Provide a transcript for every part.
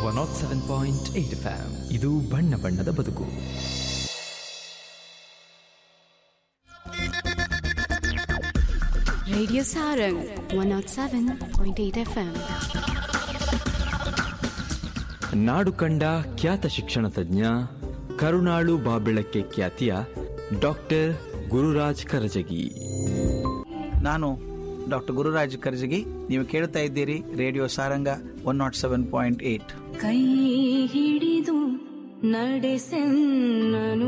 One nought seven point eight FM ಇದು ಬಣ್ಣ ಬಣ್ಣದ ಬದುಕು Radio Sarang 107.8 FM. ನಾಡು ಕಂಡ ಖ್ಯಾತ ಶಿಕ್ಷಣ ತಜ್ಞ ಕರುಣಾಳು ಬಾಬೆಳಕ್ಕೆ ಖ್ಯಾತಿಯ ಡಾಕ್ಟರ್ ಗುರುರಾಜ್ ಕರಜಗಿ ನಾನು ಡಾಕ್ಟರ್ ಗುರುರಾಜ್ ಕರ್ಜಗಿ ನೀವು ಕೇಳ್ತಾ ಇದ್ದೀರಿ radio Saranga one nought seven point eight ಕೈ ಹಿಡಿದು ನಡೆಸೆನ್ನನು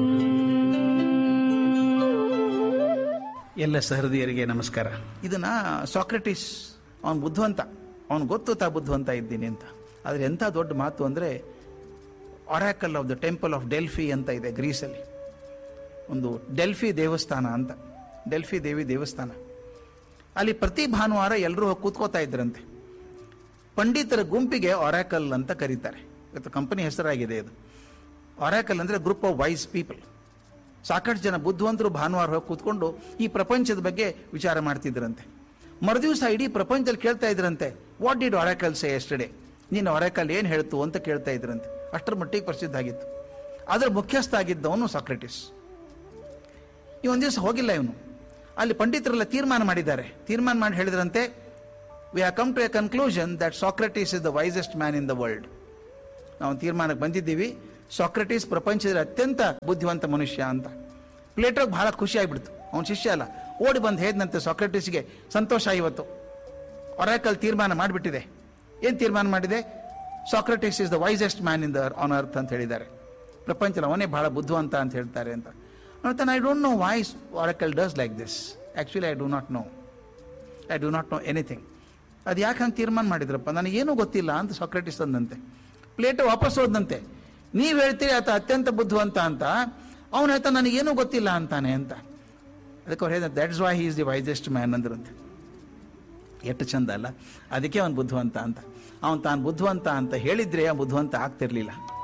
ಎಲ್ಲ ಸಹೃದಯರಿಗೆ ನಮಸ್ಕಾರ ಇದನ್ನ ಸಾಕ್ರೆಟಿಸ್ ಅವನು ಬುದ್ಧಿವಂತ ಅವನು ಗೊತ್ತು ತಾ ಬುದ್ಧಿವಂತ ಇದ್ದೀನಿ ಅಂತ ಆದರೆ ಎಂಥ ದೊಡ್ಡ ಮಾತು ಅಂದರೆ oracle of the temple of Delphi ಅಂತ ಇದೆ ಗ್ರೀಸಲ್ಲಿ ಒಂದು ಡೆಲ್ಫಿ ದೇವಸ್ಥಾನ ಅಂತ ಡೆಲ್ಫಿ ದೇವಿ ದೇವಸ್ಥಾನ ಅಲ್ಲಿ ಪ್ರತಿ ಭಾನುವಾರ ಎಲ್ಲರೂ ಹೋಗಿ ಕೂತ್ಕೋತಾ ಇದ್ರಂತೆ ಪಂಡಿತರ ಗುಂಪಿಗೆ ಒರಾಕಲ್ ಅಂತ ಕರೀತಾರೆ ಇವತ್ತು ಕಂಪನಿ ಹೆಸರಾಗಿದೆ ಇದು ಒರಾಕಲ್ ಅಂದರೆ ಗ್ರೂಪ್ ಆಫ್ ವೈಸ್ ಪೀಪಲ್ ಸಾಕಷ್ಟು ಜನ ಬುದ್ಧಿವಂತರು ಭಾನುವಾರ ಹೋಗಿ ಕೂತ್ಕೊಂಡು ಈ ಪ್ರಪಂಚದ ಬಗ್ಗೆ ವಿಚಾರ ಮಾಡ್ತಿದ್ರಂತೆ ಮರುದಿವಸ ಇಡೀ ಪ್ರಪಂಚದಲ್ಲಿ ಕೇಳ್ತಾ ಇದ್ರಂತೆ what did oracle say yesterday ನೀನು ಒರಾಕಲ್ ಏನು ಹೇಳ್ತು ಅಂತ ಕೇಳ್ತಾ ಇದ್ರಂತೆ ಅಷ್ಟರ ಮಟ್ಟಿಗೆ ಪ್ರಸಿದ್ಧ ಆಗಿತ್ತು ಅದರ ಮುಖ್ಯಸ್ಥ ಆಗಿದ್ದವನು ಸಾಕ್ರೆಟಿಸ್ ಈ ಒಂದು ದಿವಸ ಹೋಗಿಲ್ಲ ಇವನು ಅಲ್ಲಿ ಪಂಡಿತರೆಲ್ಲ ತೀರ್ಮಾನ ಮಾಡಿದ್ದಾರೆ ತೀರ್ಮಾನ ಮಾಡಿ ಹೇಳಿದ್ರಂತೆ we have come to a conclusion that Socrates is the wisest man in the world ನಾವು ತೀರ್ಮಾನಕ್ಕೆ ಬಂದಿದ್ದೀವಿ ಸಾಕ್ರೆಟಿಸ್ ಪ್ರಪಂಚದಲ್ಲಿ ಅತ್ಯಂತ ಬುದ್ಧಿವಂತ ಮನುಷ್ಯ ಅಂತ ಪ್ಲೇಟೋಗೆ ಬಹಳ ಖುಷಿ ಆಗಿಬಿಡ್ತು ಅವನ ಶಿಷ್ಯ ಅಲ್ಲ ಓಡಿ ಬಂದು ಹೇಳಿದಂತೆ ಸಾಕ್ರೆಟಿಸ್ಗೆ ಸಂತೋಷ ಇವತ್ತು ಒರಾಕಲ್ ತೀರ್ಮಾನ ಮಾಡಿಬಿಟ್ಟಿದೆ ಏನು ತೀರ್ಮಾನ ಮಾಡಿದೆ Socrates is the wisest man in the on earth ಅಂತ ಹೇಳಿದ್ದಾರೆ ಪ್ರಪಂಚದಲ್ಲಿ ಅವನೇ ಬಹಳ ಬುದ್ಧಿವಂತ ಅಂತ ಹೇಳ್ತಾರೆ ಅಂತ ಅಂತಾನೆ I don't know why's oracle does like this actually I do not know I do not know anything ಅದು ಯಾಕೆ ಹಂಗೆ ತೀರ್ಮಾನ ಮಾಡಿದ್ರಪ್ಪ ನನಗೇನೂ ಗೊತ್ತಿಲ್ಲ ಅಂತ ಸಾಕ್ರೆಟಿಸ್ ಅಂದಂತೆ ಪ್ಲೇಟ್ ವಾಪಸ್ ಹೋದಂತೆ ನೀವು ಹೇಳ್ತೀರಿ ಆತ ಅತ್ಯಂತ ಬುದ್ಧಿವಂತ ಅಂತ ಅವನ ಆಯ್ತಾ ನನಗೇನೂ ಗೊತ್ತಿಲ್ಲ ಅಂತಾನೆ ಅಂತ ಅದಕ್ಕೆ ಅವ್ರು ಹೇಳಿದ that's why is the wisest man ಅಂದ್ರಂತೆ ಎಷ್ಟು ಚಂದ ಅಲ್ಲ ಅದಕ್ಕೆ ಅವನು ಬುದ್ಧಿವಂತ ಅಂತ ಅವನು ತಾನು ಬುದ್ಧಿವಂತ ಅಂತ ಹೇಳಿದ್ರೆ ಆ ಬುದ್ಧಿವಂತ ಆಗ್ತಿರ್ಲಿಲ್ಲ